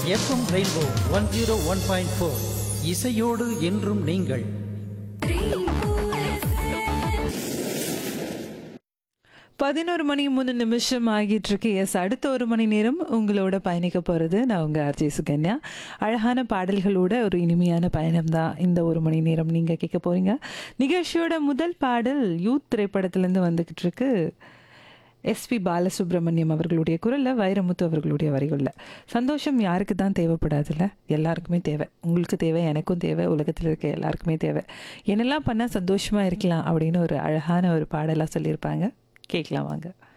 FM rainbow one zero one point four இசையோடு என்றும் நீங்கள் பதினோரு மணி மூணு நிமிஷம் ஆகிட்டு இருக்கு எஸ் அடுத்த ஒரு மணி நேரம் உங்களோட பயணிக்க போகிறது நான் உங்கள் ஆர்ஜி சுகன்யா அழகான பாடல்களோட ஒரு இனிமையான பயணம் தான் இந்த ஒரு மணி நேரம் நீங்கள் கேட்க போறீங்க நிகழ்ச்சியோட முதல் பாடல் யூத் திரைப்படத்துலேருந்து வந்துக்கிட்டு இருக்கு எஸ்பி பாலசுப்ரமணியம் அவர்களுடைய குரலில் வைரமுத்து அவர்களுடைய வரிகளில் சந்தோஷம் யாருக்கு தான் தேவைப்படாதுல்ல எல்லாருக்குமே தேவை உங்களுக்கு தேவை எனக்கும் தேவை உலகத்தில் இருக்க எல்லாருக்குமே தேவை என்னெல்லாம் பண்ணால் சந்தோஷமாக இருக்கலாம் அப்படின்னு ஒரு அழகான ஒரு பாடலாக சொல்லியிருப்பாங்க கேட்கலாம் வாங்க